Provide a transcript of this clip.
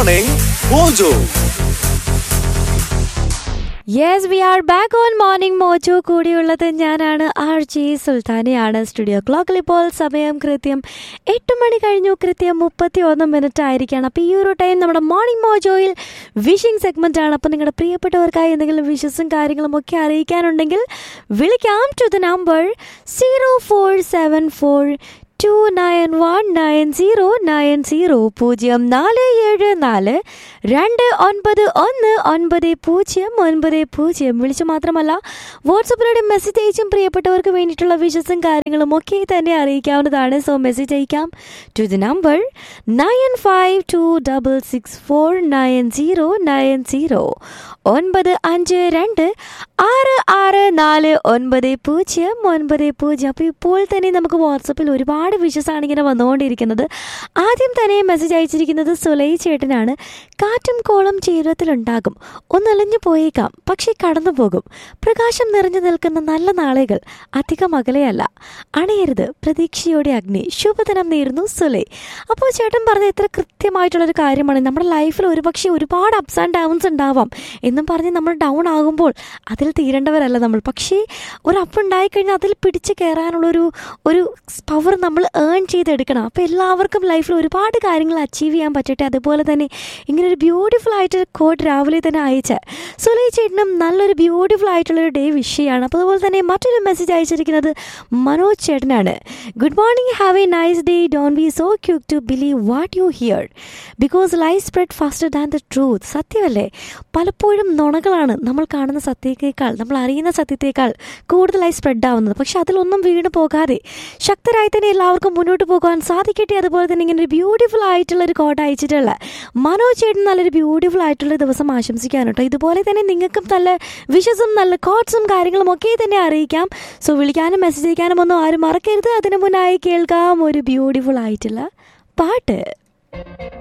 Morning Mojo. Yes we are back on Morning Mojo കൂടിയുള്ളത് ഞാനാണ് R G സുൽത്താനയാണ് studio ക്ലോക്കിൽ ഇപ്പോൾ സമയം കൃത്യം എട്ട് മണി കഴിഞ്ഞു കൃത്യം മുപ്പത്തി ഒന്ന് മിനിറ്റ് ആയിരിക്കുകയാണ് അപ്പോൾ ഈ ഒരു ടൈം നമ്മുടെ മോർണിംഗ് മോജോയിൽ വിഷിംഗ് സെഗ്മെന്റ് ആണ് അപ്പോൾ നിങ്ങളുടെ പ്രിയപ്പെട്ടവർക്കായി എന്തെങ്കിലും വിഷസും കാര്യങ്ങളും ഒക്കെ അറിയിക്കാനുണ്ടെങ്കിൽ വിളിക്കാം to the number zero four seven four two nine one nine zero nine zero പൂജ്യം നാല് ഏഴ് നാല് രണ്ട് ഒൻപത് ഒന്ന് ഒൻപത് പൂജ്യം ഒൻപത് പൂജ്യം വിളിച്ചു മാത്രമല്ല വാട്സപ്പിലൂടെ മെസ്സേജ് അയച്ചും പ്രിയപ്പെട്ടവർക്ക് വേണ്ടിയിട്ടുള്ള വിഷസും കാര്യങ്ങളും ഒക്കെ തന്നെ അറിയിക്കാവുന്നതാണ് സോ മെസ്സേജ് അയക്കാം to the number nine five two double six four nine zero nine zero ഒൻപത് അഞ്ച് രണ്ട് ആറ് ആറ് നാല് ഒൻപത് പൂജ്യം ഒൻപത് പൂജ്യം അപ്പോൾ ഇപ്പോൾ തന്നെ നമുക്ക് വാട്സപ്പിൽ ഒരുപാട് വിഷസാണ് ഇങ്ങനെ വന്നുകൊണ്ടിരിക്കുന്നത് ആദ്യം തന്നെ മെസ്സേജ് അയച്ചിരിക്കുന്നത് സുലൈ ചേട്ടനാണ് കാറ്റും കോളം ജീവിതത്തിലുണ്ടാകും ഒന്നലഞ്ഞു പോയേക്കാം പക്ഷേ കടന്നു പോകും പ്രകാശം നിറഞ്ഞു നിൽക്കുന്ന നല്ല നാളുകൾ അധികം അകലെയല്ല അണയരുത് പ്രതീക്ഷയോടെ അഗ്നി ശുഭദിനം നേരുന്നു സുലൈ അപ്പോൾ ചേട്ടൻ പറഞ്ഞ എത്ര കൃത്യമായിട്ടുള്ളൊരു കാര്യമാണ് നമ്മുടെ ലൈഫിൽ ഒരുപക്ഷെ ഒരുപാട് അപ്സ് ആൻഡ് ഡൗൺസ് ഉണ്ടാവാം എന്നും പറഞ്ഞ് നമ്മൾ ഡൗൺ ആകുമ്പോൾ അതിൽ തീരേണ്ടവരല്ല നമ്മൾ പക്ഷേ ഒരു അപ്പ് ഉണ്ടായിക്കഴിഞ്ഞാൽ അതിൽ പിടിച്ച് കയറാനുള്ളൊരു ഒരു പവർ നമ്മൾ ഏൺ ചെയ്തെടുക്കണം അപ്പോൾ എല്ലാവർക്കും ലൈഫിൽ ഒരുപാട് കാര്യങ്ങൾ അച്ചീവ് ചെയ്യാൻ പറ്റട്ടെ അതുപോലെ തന്നെ ഇങ്ങനെ ഒരു ബ്യൂട്ടിഫുൾ ആയിട്ട് കോഡ് രാവിലെ തന്നെ അയച്ച സുലൈ ചേട്ടനും നല്ലൊരു ബ്യൂട്ടിഫുൾ ആയിട്ടുള്ളൊരു ഡേ വിഷയമാണ് അപ്പോൾ അതുപോലെ തന്നെ മറ്റൊരു മെസ്സേജ് അയച്ചിരിക്കുന്നത് മനോജ് ചേട്ടനാണ് good morning have a nice day don't be so quick to believe what you hear because lies spread faster than the truth സത്യമല്ലേ പലപ്പോഴും നുണകളാണ് നമ്മൾ കാണുന്ന സത്യത്തേക്കാൾ നമ്മൾ അറിയുന്ന സത്യത്തേക്കാൾ കൂടുതലായി സ്പ്രെഡ് ആവുന്നത് പക്ഷെ അതിലൊന്നും വീണ് പോകാതെ ശക്തരായി തന്നെ എല്ലാവർക്കും മുന്നോട്ട് പോകാൻ സാധിക്കട്ടെ അതുപോലെ തന്നെ ഇങ്ങനെ ഒരു ബ്യൂട്ടിഫുൾ ആയിട്ടുള്ള ഒരു കോട്ട അയച്ചിട്ടുള്ള മനോജ് ചേട്ടൻ നല്ലൊരു ബ്യൂട്ടിഫുൾ ആയിട്ടുള്ള ദിവസം ആശംസിക്കാൻ കേട്ടോ ഇതുപോലെ തന്നെ നിങ്ങൾക്കും നല്ല വിഷസും നല്ല കോട്ട്സും കാര്യങ്ങളും ഒക്കെ തന്നെ അറിയിക്കാം സോ വിളിക്കാനും മെസ്സേജ് അയക്കാനും ഒന്നും ആരും മറക്കരുത് അതിനു മുന്നായി കേൾക്കാം ഒരു ബ്യൂട്ടിഫുൾ ആയിട്ടുള്ള പാട്ട്